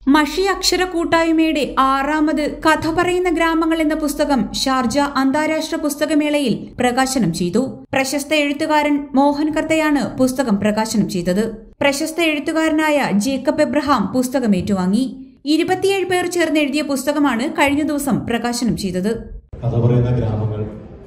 മഷി അക്ഷര കൂട്ടായ്മയുടെ ആറാമത് കഥ പറയുന്ന ഗ്രാമങ്ങൾ എന്ന പുസ്തകം ഷാർജ അന്താരാഷ്ട്ര പുസ്തകമേളയിൽ പ്രകാശനം ചെയ്തു പ്രശസ്ത എഴുത്തുകാരൻ മോഹൻ കർത്തയാണ് പുസ്തകം പ്രകാശനം ചെയ്തത് പ്രശസ്ത എഴുത്തുകാരനായ ജേക്കബ് എബ്രഹാം പുസ്തകം ഏറ്റുവാങ്ങി ഇരുപത്തിയേഴ് പേർ ചേർന്ന് എഴുതിയ പുസ്തകമാണ് കഴിഞ്ഞ ദിവസം പ്രകാശനം ചെയ്തത് കഥ പറയുന്ന ഗ്രാമങ്ങൾ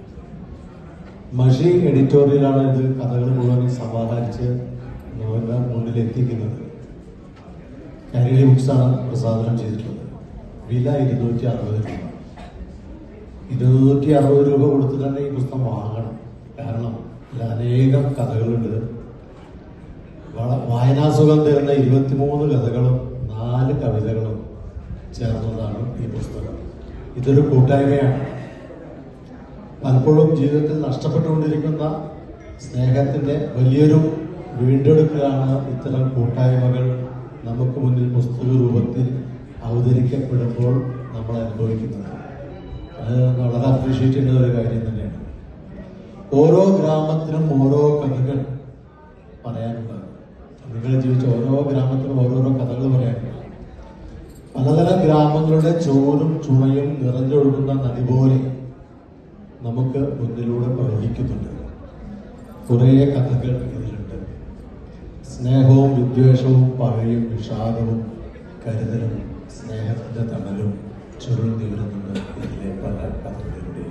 മഷി എഡിറ്റോറിയലാണ് ഇത് കഥകൾ മുഴുവൻ സമാഹരിച്ച് നമ്മുടെ മുന്നിൽ എത്തിക്കുന്നത് കരളി ബുക്സാണ് പ്രസാദനം ചെയ്തിട്ടുള്ളത് വില ഇരുന്നൂറ്റി അറുപത് രൂപ ഇരുന്നൂറ്റി അറുപത് രൂപ കൊടുത്ത് തന്നെ ഈ പുസ്തകം വാങ്ങണം കാരണം ഇതിൽ അനേകം കഥകളുണ്ട് വള- വായനാസുഖം തരുന്ന ഇരുപത്തിമൂന്ന് കഥകളും നാല് കവിതകളും ചേർന്നതാണ് ഈ പുസ്തകം ഇതൊരു കൂട്ടായ്മയാണ് പലപ്പോഴും ജീവിതത്തിൽ നഷ്ടപ്പെട്ടുകൊണ്ടിരിക്കുന്ന സ്നേഹത്തിന്റെ വലിയൊരു വീണ്ടെടുക്കലാണ് ഇത്തരം കൂട്ടായ്മകൾ നമുക്ക് മുന്നിൽ പുസ്തക രൂപത്തിൽ അവതരിക്കപ്പെടുമ്പോൾ നമ്മൾ അനുഭവിക്കുന്നത് അത് വളരെ അപ്രീഷിയേറ്റ് ചെയ്യുന്ന ഒരു കാര്യം തന്നെയാണ് ഓരോ ഗ്രാമത്തിനും ഓരോ കഥകൾ പറയാനുണ്ടാകും നിങ്ങൾ ജീവിച്ച ഓരോ ഗ്രാമത്തിനും ഓരോരോ കഥകൾ പറയാനുണ്ടാകും പലതരം ഗ്രാമങ്ങളുടെ ചോരും ചുണയും നിറഞ്ഞൊഴുകുന്ന നദി പോലെ നമുക്ക് മുന്നിലൂടെ പ്രവഹിക്കുന്നുണ്ട് കുറേ കഥകൾ ഇതിലുണ്ട് സ്നേഹവും വിദ്വേഷവും പകയും വിഷാദവും കരുതലും സ്നേഹത്തിന്റെ തണലും ചുരുൾ നീറുന്നുണ്ട് ഇതിലെ പല കഥകളിലൂടെയും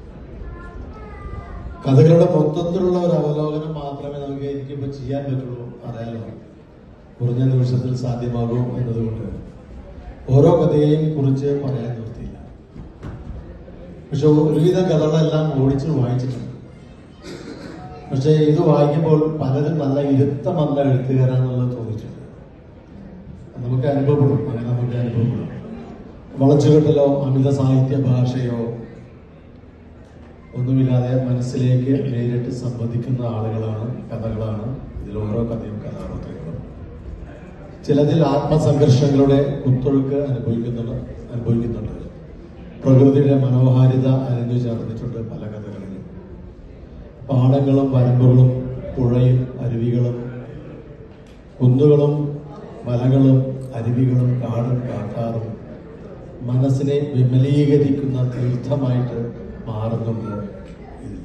കഥകളുടെ മൊത്തത്തിലുള്ള ഒരു അവലോകനം മാത്രമേ നമുക്ക് എനിക്കിപ്പോൾ ചെയ്യാൻ പറ്റുള്ളൂ അറിയാലോ കുറഞ്ഞ നിമിഷത്തിൽ സാധ്യമാകൂ എന്നതുകൊണ്ട് ഓരോ കഥയെയും കുറിച്ച് പറയാൻ നിർത്തിയില്ല പക്ഷെ ഒരുവിധം കഥകളെല്ലാം ഓടിച്ച് വായിച്ചിട്ടുണ്ട് പക്ഷെ ഇത് വായിക്കുമ്പോൾ പലരും നല്ല ഇരുത്തം വന്ന എഴുത്തുകാരാണെന്നുള്ളത് തോന്നിയിട്ടുണ്ട് നമുക്ക് അനുഭവപ്പെടും അങ്ങനെ നമുക്ക് അനുഭവപ്പെടും വളച്ചുകെട്ടലോ അമിത സാഹിത്യ ഭാഷയോ ഒന്നുമില്ലാതെ മനസ്സിലേക്ക് നേരിട്ട് സംവദിക്കുന്ന ആളുകളാണ് കഥകളാണ് ഇതിൽ ഓരോ കഥയും കഥാപാത്രങ്ങളും ചിലതിൽ ആത്മസംഘർഷങ്ങളുടെ കുത്തൊഴുക്ക് അനുഭവിക്കുന്നുണ്ട് അനുഭവിക്കുന്നുണ്ട് പ്രകൃതിയുടെ മനോഹാരിത അരഞ്ഞു ചേർന്നിട്ടുണ്ട് പല കഥകളിലും പാടങ്ങളും വരമ്പുകളും പുഴയും അരുവികളും കുന്നുകളും മലകളും അരുവികളും കാടും കാട്ടാറും മനസ്സിനെ വിമലീകരിക്കുന്ന തീർത്ഥമായിട്ട് മാറുന്നുണ്ട് ഇതിൽ.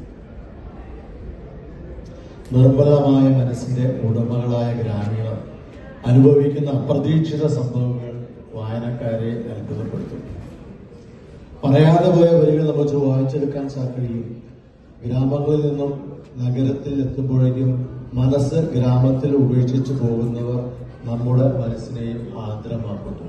നിർമ്മലമായ മനസ്സിന്റെ ഉടമകളായ ഗ്രാമീണർ അനുഭവിക്കുന്ന അപ്രതീക്ഷിത സംഭവങ്ങൾ വായനക്കാരെ അത്ഭുതപ്പെടുത്തും പറയാതെ പോയ വരികൾ നമുക്ക് വായിച്ചെടുക്കാൻ സാധിക്കും ഗ്രാമങ്ങളിൽ നിന്നും നഗരത്തിൽ എത്തുമ്പോഴേക്കും മനസ്സ് ഗ്രാമത്തിൽ ഉപേക്ഷിച്ചു പോകുന്നവർ നമ്മുടെ മനസ്സിനെയും ആർദ്രമാക്കുന്നു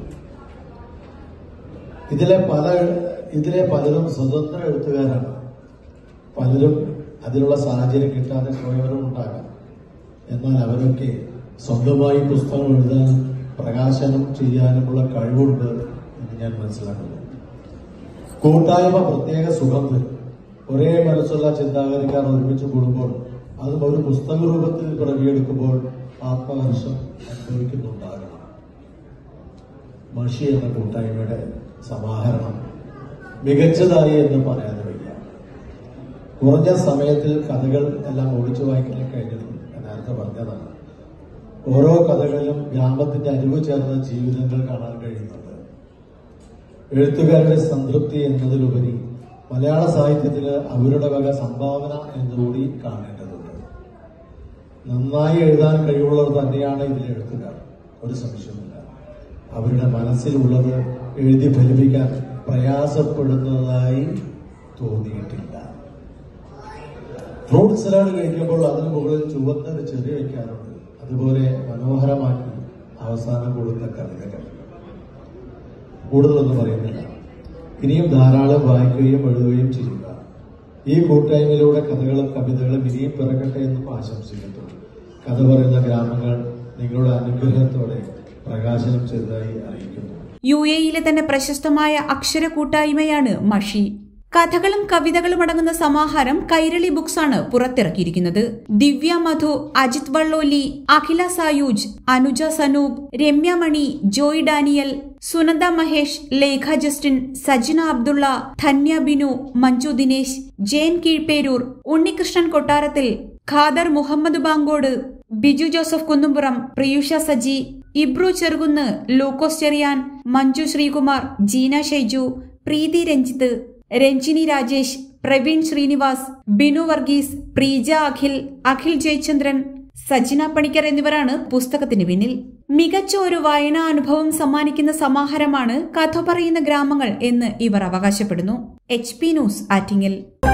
ഇതിലെ പല ഇതിലെ പലരും സ്വതന്ത്ര എഴുത്തുകാരാണ് പലരും അതിനുള്ള സാഹചര്യം കിട്ടാതെ പോയവരും ഉണ്ടാകാം എന്നാൽ അവരൊക്കെ സ്വന്തമായി പുസ്തകം എഴുതാനും പ്രകാശനം ചെയ്യാനുമുള്ള കഴിവുണ്ട് എന്ന് ഞാൻ മനസ്സിലാക്കുന്നു കൂട്ടായ്മ പ്രത്യേക സുഖം തരും ഒരേ മനസ്സുള്ള ചിന്താഗതിക്കാർ ഒരുമിച്ച് കൂടുമ്പോൾ അതും ഒരു പുസ്തക രൂപത്തിൽ പിറവിയെടുക്കുമ്പോൾ ആത്മഹർഷം അനുഭവിക്കുന്നുണ്ടാകണം മഷി എന്ന കൂട്ടായ്മയുടെ സമാഹരണം മികച്ചതായി എന്ന് പറയാതെ വയ്യ കുറഞ്ഞ സമയത്തിൽ കഥകൾ എല്ലാം ഓടിച്ചു വായിക്കാൻ കഴിഞ്ഞിട്ടുണ്ട് ഞാൻ നേരത്തെ പറഞ്ഞതാണ് ഓരോ കഥകളിലും ഗ്രാമത്തിന്റെ അരിവ് ചേർന്ന ജീവിതങ്ങൾ കാണാൻ കഴിയുന്നുണ്ട് എഴുത്തുകാരുടെ സംതൃപ്തി എന്നതിലുപരി മലയാള സാഹിത്യത്തിന് അവരുടെ വക സംഭാവന എന്നുകൂടി കാണേണ്ടതുണ്ട് നന്നായി എഴുതാൻ കഴിവുള്ളവർ തന്നെയാണ് ഇതിൽ എഴുത്തുകാർ ഒരു സംശയമില്ല അവരുടെ മനസ്സിലുള്ളത് എഴുതി ഫലിപ്പിക്കാൻ പ്രയാസപ്പെടുന്നതായി തോന്നിയിട്ടില്ല ഫ്രൂട്ട് സലാഡ് കഴിക്കുമ്പോൾ അതിന് മുകളിൽ ചുവന്ന ഒരു ചെറി വയ്ക്കാറുണ്ട് അതുപോലെ മനോഹരമാക്കി അവസാനം കൊടുത്ത കവിതകൾ കൂടുതലൊന്നും പറയുന്നില്ല ഇനിയും ധാരാളം വായിക്കുകയും എഴുതുകയും ചെയ്യുക ഈ കൂട്ടായ്മയിലൂടെ കഥകളും കവിതകളും ഇനിയും പിറക്കട്ടെ എന്നും ആശംസിക്കുന്നു കഥ പറയുന്ന ഗ്രാമങ്ങൾ നിങ്ങളുടെ അനുഗ്രഹത്തോടെ പ്രകാശനം ചെയ്തതായി അറിയിക്കുന്നു യു എയിലെ തന്നെ പ്രശസ്തമായ അക്ഷര കൂട്ടായ്മയാണ് മഷി കഥകളും കവിതകളും അടങ്ങുന്ന സമാഹാരം കൈരളി ബുക്സാണ് പുറത്തിറക്കിയിരിക്കുന്നത് Divya Madhu Ajith Valloli Akhila Sayooj Anuja Sanoop Ramya Mani Joy Daniel Sunanda Mahesh Lekha Justin Sajina Abdulla Dhanya Binu Manju Dinesh Jayan Keezhperoor Unnikrishnan Kottarathil Khader Muhammad Bankode Biju Joseph Kunnumpuram Priyusha Saji Ibru Cherukunnu Lukose Cherian Manju Sreekumar Jeena Shaiju Preethi Ranjith Ranjini Rajesh Praveen Sreenivas Binu Varghese Preeja Akhil Akhil Jayachandran Sajina Panicker എന്നിവരാണ് പുസ്തകത്തിന് പിന്നിൽ മികച്ച ഒരു വായനാ അനുഭവം സമ്മാനിക്കുന്ന സമാഹാരമാണ് കഥ പറയുന്ന ഗ്രാമങ്ങൾ എന്ന് ഇവർ അവകാശപ്പെടുന്നു H P news Attingal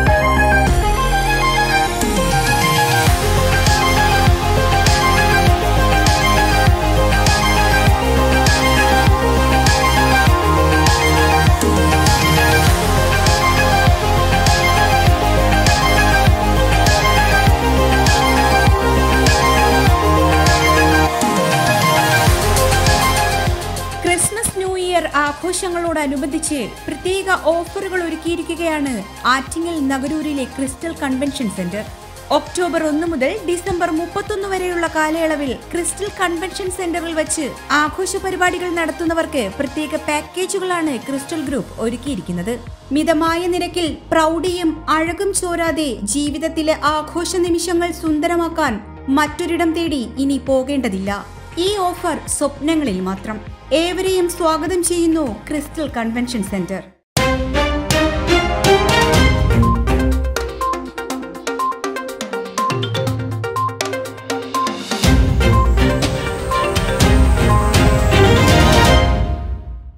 Christmas new year ആഘോഷങ്ങളോടനുബന്ധിച്ച് പ്രത്യേക ഓഫറുകൾ ഒരുക്കിയിരിക്കുകയാണ് ആറ്റിങ്ങൽ നഗരൂരിലെ ക്രിസ്റ്റൽ കൺവെൻഷൻ സെന്റർ ഒക്ടോബർ ഒന്ന് മുതൽ ഡിസംബർ മുപ്പത്തൊന്ന് വരെയുള്ള കാലയളവിൽ ക്രിസ്റ്റൽ കൺവെൻഷൻ സെന്ററിൽ വെച്ച് ആഘോഷ പരിപാടികൾ നടത്തുന്നവർക്ക് പ്രത്യേക പാക്കേജുകളാണ് ക്രിസ്റ്റൽ ഗ്രൂപ്പ് ഒരുക്കിയിരിക്കുന്നത് മിതമായ നിരക്കിൽ പ്രൗഢിയും അഴകും ചോരാതെ ജീവിതത്തിലെ ആഘോഷ നിമിഷങ്ങൾ സുന്ദരമാക്കാൻ മറ്റൊരിടം തേടി ഇനി പോകേണ്ടതില്ല ഈ ഓഫർ സ്വപ്നങ്ങളിൽ മാത്രം ഏവരെയും സ്വാഗതം ചെയ്യുന്നു ക്രിസ്റ്റൽ കൺവെൻഷൻ സെന്റർ